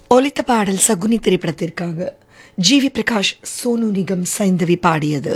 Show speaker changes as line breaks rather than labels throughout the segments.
ஒலித்த பாடல் சகுனி திரைப்படத்திற்காக ஜி வி பிரகாஷ் சோனு நிகம் சைந்தவி பாடியது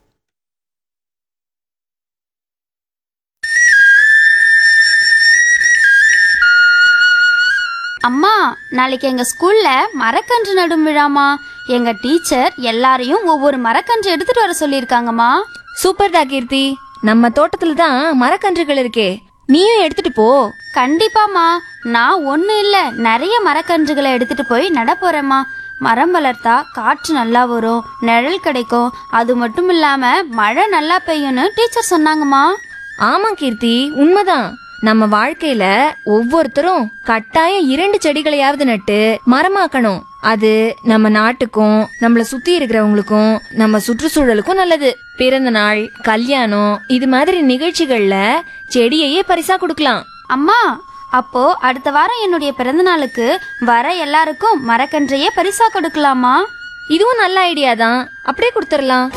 அம்மா நாளைக்கு எங்க ஸ்கூல்ல மரக்கன்று நடும் விழாமா எங்க டீச்சர் எல்லாரையும் ஒவ்வொரு மரக்கன்று எடுத்துட்டு வர சொல்லியிருக்காங்கம்மா
சூப்பர்டா கீர்த்தி நம்ம தோட்டத்துல தான் மரக்கன்றுகள் இருக்கே நீயும் எடுத்துட்டு போ
கண்டிப்பாம்மா நான் ஒண்ணு இல்ல நிறைய மரக்கன்றுகளை எடுத்துட்டு போய் நட போறேம்மா மரம் வளர்த்தா காற்று நல்லா வரும் நிழல் கிடைக்கும் அது மட்டும் இல்லாம மழை நல்லா பெய்யும்னு டீச்சர் சொன்னாங்கம்மா
ஆமா கீர்த்தி உண்மைதான் நம்ம வாழ்க்கையில ஒவ்வொருத்தரும் கட்டாயம் இரண்டு செடிகளையாவது நட்டு மரமாக்கணும் அது நம்ம நாட்டுக்கும் நம்மள சுத்தி இருக்கிறவங்களுக்கும் நம்ம சுற்றுச்சூழலுக்கும் நல்லது பிறந்த நாள் கல்யாணம் இது மாதிரி நிகழ்ச்சிகள்ல செடியையே பரிசா கொடுக்கலாம்
அம்மா அப்போ அடுத்த வாரம் என்னுடைய பிறந்த நாளுக்கு வர எல்லாருக்கும் மரக்கன்றையே பரிசா கொடுக்கலாமா
இதுவும் நல்ல ஐடியா தான் அப்படியே கொடுத்துடலாம்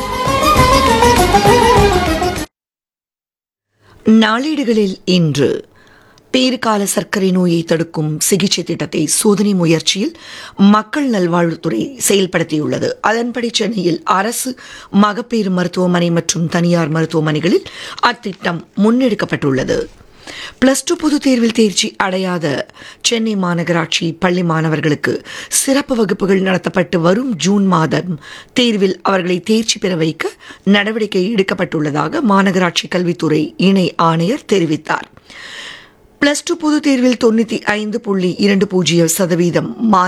நாளேடுகளில் இன்று பேறுகால சர்க்கரை நோயை தடுக்கும் சிகிச்சை திட்டத்தை சோதனை முயற்சியில் மக்கள் நல்வாழ்வுத்துறை செயல்படுத்தியுள்ளது அதன்படி சென்னையில் அரசு மகப்பேறு மருத்துவமனை மற்றும் தனியார் மருத்துவமனைகளில் அத்திட்டம் முன்னெடுக்கப்பட்டுள்ளது பிளஸ் டூ பொதுத் தேர்வில் தேர்ச்சி அடையாத சென்னை மாநகராட்சி பள்ளி மாணவர்களுக்கு சிறப்பு வகுப்புகள் நடத்தப்பட்டு வரும் ஜூன் மாதம் தேர்வில் அவர்களை தேர்ச்சி பெற வைக்க நடவடிக்கை எடுக்கப்பட்டுள்ளதாக மாநகராட்சி கல்வித்துறை இணை ஆணையர் தெரிவித்தார் பிளஸ் டூ பொதுத் தேர்வில் தொண்ணூற்றி ஐந்து புள்ளி இரண்டு பூஜ்ஜியம் சதவீதம்